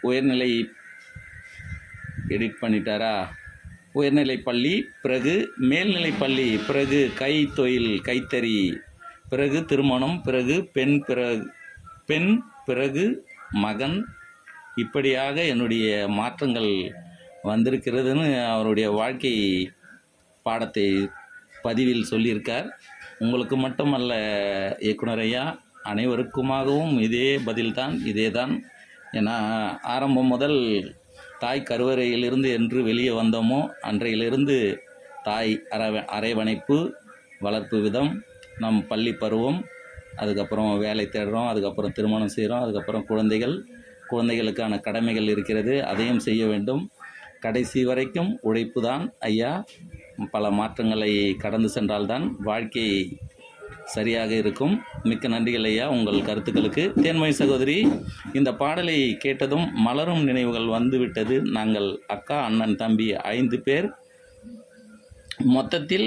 உயர்நிலை எடிட் பண்ணிட்டாரா உயர்நிலை பள்ளி பிறகு மேல்நிலை பள்ளி பிறகு கை தொழில் கைத்தறி பிறகு திருமணம் பிறகு பெண் பிறகு பெண் பிறகு மகன் இப்படியாக என்னுடைய மாற்றங்கள் வந்திருக்கிறதுன்னு அவருடைய வாழ்க்கை பாடத்தை பதிவில் சொல்லியிருக்கார் உங்களுக்கு மட்டுமல்ல இயக்குனர் ஐயா அனைவருக்குமாகவும் இதே பதில்தான் இதே தான் ஏன்னா ஆரம்பம் முதல் தாய் கருவறையிலிருந்து என்று வெளியே வந்தோமோ அன்றையிலிருந்து தாய் அரவ அரைவணைப்பு வளர்ப்பு விதம் நம் பள்ளி பருவம் அதுக்கப்புறம் வேலை தேடுறோம் அதுக்கப்புறம் திருமணம் செய்கிறோம் அதுக்கப்புறம் குழந்தைகள் குழந்தைகளுக்கான கடமைகள் இருக்கிறது அதையும் செய்ய வேண்டும் கடைசி வரைக்கும் உழைப்பு தான் ஐயா பல மாற்றங்களை கடந்து சென்றால்தான் வாழ்க்கை சரியாக இருக்கும் மிக்க நன்றிகள் ஐயா உங்கள் கருத்துக்களுக்கு தேன்மொழி சகோதரி இந்த பாடலை கேட்டதும் மலரும் நினைவுகள் வந்துவிட்டது நாங்கள் அக்கா அண்ணன் தம்பி ஐந்து பேர் மொத்தத்தில்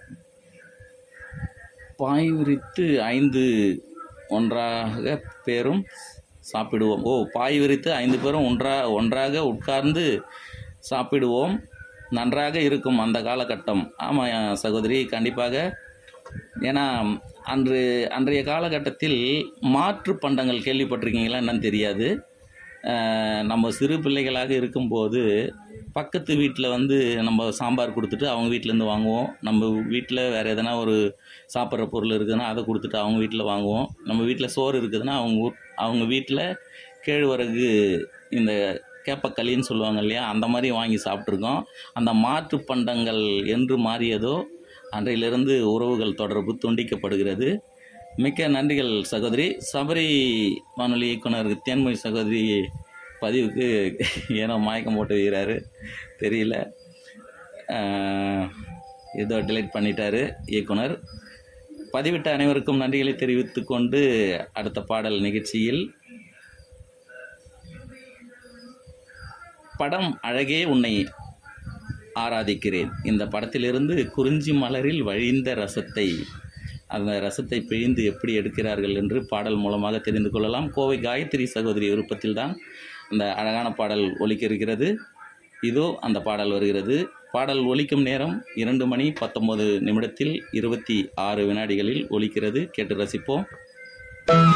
பாய் விரித்து ஐந்து ஒன்றாக பேரும் சாப்பிடுவோம் ஓ பாய் விரித்து ஐந்து பேரும் ஒன்றா ஒன்றாக உட்கார்ந்து சாப்பிடுவோம் நன்றாக இருக்கும் அந்த காலகட்டம் ஆமாம் சகோதரி கண்டிப்பாக ஏன்னா அன்று அன்றைய காலகட்டத்தில் மாற்று பண்டங்கள் கேள்விப்பட்டிருக்கீங்களா என்னன்னு தெரியாது அஹ் நம்ம சிறு பிள்ளைகளாக இருக்கும்போது பக்கத்து வீட்டில் வந்து நம்ம சாம்பார் கொடுத்துட்டு அவங்க வீட்டிலேருந்து வாங்குவோம் நம்ம வீட்டில் வேறு எதனா ஒரு சாப்பிட்ற பொருள் இருக்குதுன்னா அதை கொடுத்துட்டு அவங்க வீட்டில் வாங்குவோம் நம்ம வீட்டில் சோறு இருக்குதுன்னா அவங்க ஊ- அவங்க வீட்டில் கேழ்வரகு இந்த கேப்பக்களின்னு சொல்லுவாங்க இல்லையா அந்த மாதிரி வாங்கி சாப்பிட்ருக்கோம் அந்த மாற்று பண்டங்கள் என்று மாறியதோ அன்றையிலிருந்து உறவுகள் தொடர்பு துண்டிக்கப்படுகிறது மிக்க நன்றிகள் சகோதரி சபரி வானொலி இயக்குனர் தேன்மொழி சகோதரி பதிவுக்கு ஏனோ மயக்கம் போட்டு வைக்கிறாரு தெரியல ஆஹ், ஏதோ டிலைட் பண்ணிட்டாரு இயக்குனர் பதிவிட்ட அனைவருக்கும் நன்றிகளை தெரிவித்துக் கொண்டு அடுத்த பாடல் நிகழ்ச்சியில் படம் அழகே உன்னை ஆராதிக்கிறேன் இந்த படத்திலிருந்து குறிஞ்சி மலரில் வழிந்த ரசத்தை அந்த ரசத்தை பிழிந்து எப்படி எடுக்கிறார்கள் என்று பாடல் மூலமாக தெரிந்து கொள்ளலாம் கோவை காயத்ரி சகோதரி விருப்பத்தில் தான் அந்த அழகான பாடல் ஒலிக்க இருக்கிறது இதோ அந்த பாடல் வருகிறது பாடல் ஒலிக்கும் நேரம் இரண்டு மணி பத்தொன்பது நிமிடத்தில் இருபத்தி ஆறு வினாடிகளில் ஒலிக்கிறது கேட்டு ரசிப்போம்